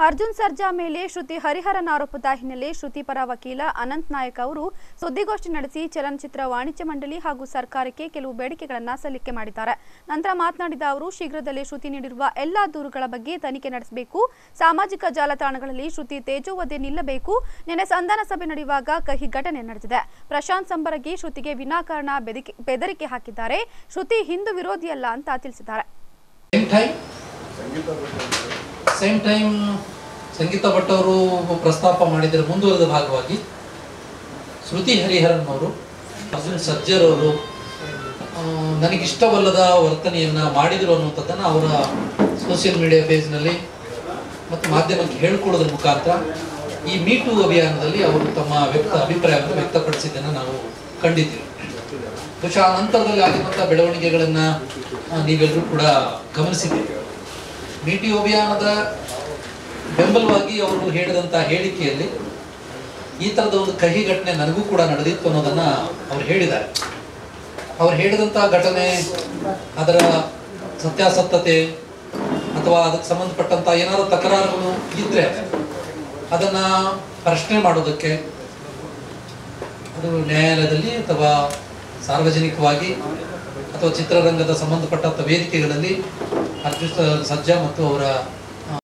ಅರ್ಜುನ್ ಸರ್ಜಾ ಮೇಲೆ ಶ್ರುತಿ ಹರಿಹರನ್ ಆರೋಪದ ಹಿನ್ನೆಲೆ ಶ್ರುತಿ ಪರ ವಕೀಲ ಅನಂತ್ ನಾಯಕ್ ಅವರು ಸುದ್ದಿಗೋಷ್ಠಿ ನಡೆಸಿ ಚಲನಚಿತ್ರ ವಾಣಿಜ್ಯ ಮಂಡಳಿ ಹಾಗೂ ಸರ್ಕಾರಕ್ಕೆ ಕೆಲವು ಬೇಡಿಕೆಗಳನ್ನು ಸಲ್ಲಿಕೆ ಮಾಡಿದ್ದಾರೆ ನಂತರ ಮಾತನಾಡಿದ ಅವರು ಶೀಘ್ರದಲ್ಲೇ ಶ್ರುತಿ ನೀಡಿರುವ ಎಲ್ಲಾ ದೂರುಗಳ ಬಗ್ಗೆ ತನಿಖೆ ನಡೆಸಬೇಕು ಸಾಮಾಜಿಕ ಜಾಲತಾಣಗಳಲ್ಲಿ ಶ್ರುತಿ ತೇಜೋವಧೆ ನಿಲ್ಲಬೇಕು ನಿನ್ನೆ ಸಂಧಾನ ಸಭೆ ನಡೆಯುವಾಗ ಕಹಿ ಘಟನೆ ನಡೆದಿದೆ ಪ್ರಶಾಂತ್ ಸಂಬರಗಿ ಶ್ರುತಿಗೆ ವಿನಾಕಾರಣ ಬೆದರಿಕೆ ಬೆದರಿಕೆ ಹಾಕಿದ್ದಾರೆ ಶ್ರುತಿ ಹಿಂದೂ ವಿರೋಧಿಯಲ್ಲ ಅಂತ ತಿಳಿಸಿದ್ದಾರೆ same time same time Sangeetha Bhat ಅವರು ಪ್ರಸ್ತಾಪ ಮಾಡಿದ್ದರ ಮುಂದುವರೆದ ಭಾಗವಾಗಿ ಶ್ರುತಿ ಹರಿಹರನ್ ಅವರು ಅರ್ಜುನ್ ಸರ್ಜರ್ ಅವರು ಆ, ನನಗಿಷ್ಟವಲ್ಲದ ವರ್ತನೆಯನ್ನ ಮಾಡಿದರು ಅನ್ನುವಂಥದ್ದನ್ನು ಅವರ ಸೋಷಿಯಲ್ ಮೀಡಿಯಾ ಪೇಜ್ನಲ್ಲಿ ಮತ್ತು ಮಾಧ್ಯಮಕ್ಕೆ ಹೇಳ್ಕೊಳ್ಳೋದ್ರ ಮುಖಾಂತರ ಈ ಮೀಟು ಅಭಿಯಾನದಲ್ಲಿ ಅವರು ತಮ್ಮ ವ್ಯಕ್ತ ಅಭಿಪ್ರಾಯವನ್ನು ವ್ಯಕ್ತಪಡಿಸಿದ್ದನ್ನು ನಾವು ಕಂಡಿದ್ದೀವಿ ಬಹುಶಃ ಆ ನಂತರದಲ್ಲಿ ಆಗಿರುವಂಥ ಬೆಳವಣಿಗೆಗಳನ್ನು ನೀವೆಲ್ಲರೂ ಕೂಡ ಗಮನಿಸಿದ್ದೀರಿ ಮೀಟಿ ಅಭಿಯಾನದ ಬೆಂಬಲವಾಗಿ ಅವರು ಹೇಳಿದಂಥ ಹೇಳಿಕೆಯಲ್ಲಿ ಈ ಥರದ ಒಂದು ಕಹಿ ಘಟನೆ ನನಗೂ ಕೂಡ ನಡೆದಿತ್ತು ಅನ್ನೋದನ್ನ ಅವ್ರು ಹೇಳಿದ್ದಾರೆ ಅವ್ರು ಹೇಳಿದಂಥ ಘಟನೆ ಅದರ ಸತ್ಯಾಸತ್ಯತೆ ಅಥವಾ ಅದಕ್ಕೆ ಸಂಬಂಧಪಟ್ಟಂತ ಏನಾದರೂ ತಕರಾರುಗಳು ಇದ್ರೆ ಅದನ್ನ ಪ್ರಶ್ನೆ ಮಾಡೋದಕ್ಕೆ ಅದು ನ್ಯಾಯಾಲಯದಲ್ಲಿ ಅಥವಾ ಸಾರ್ವಜನಿಕವಾಗಿ ಅಥವಾ ಚಿತ್ರರಂಗದ ಸಂಬಂಧಪಟ್ಟಂತ ವೇದಿಕೆಗಳಲ್ಲಿ ಅರ್ಜುನ್ ಸರ್ಜಾ ಮತ್ತು ಅವರ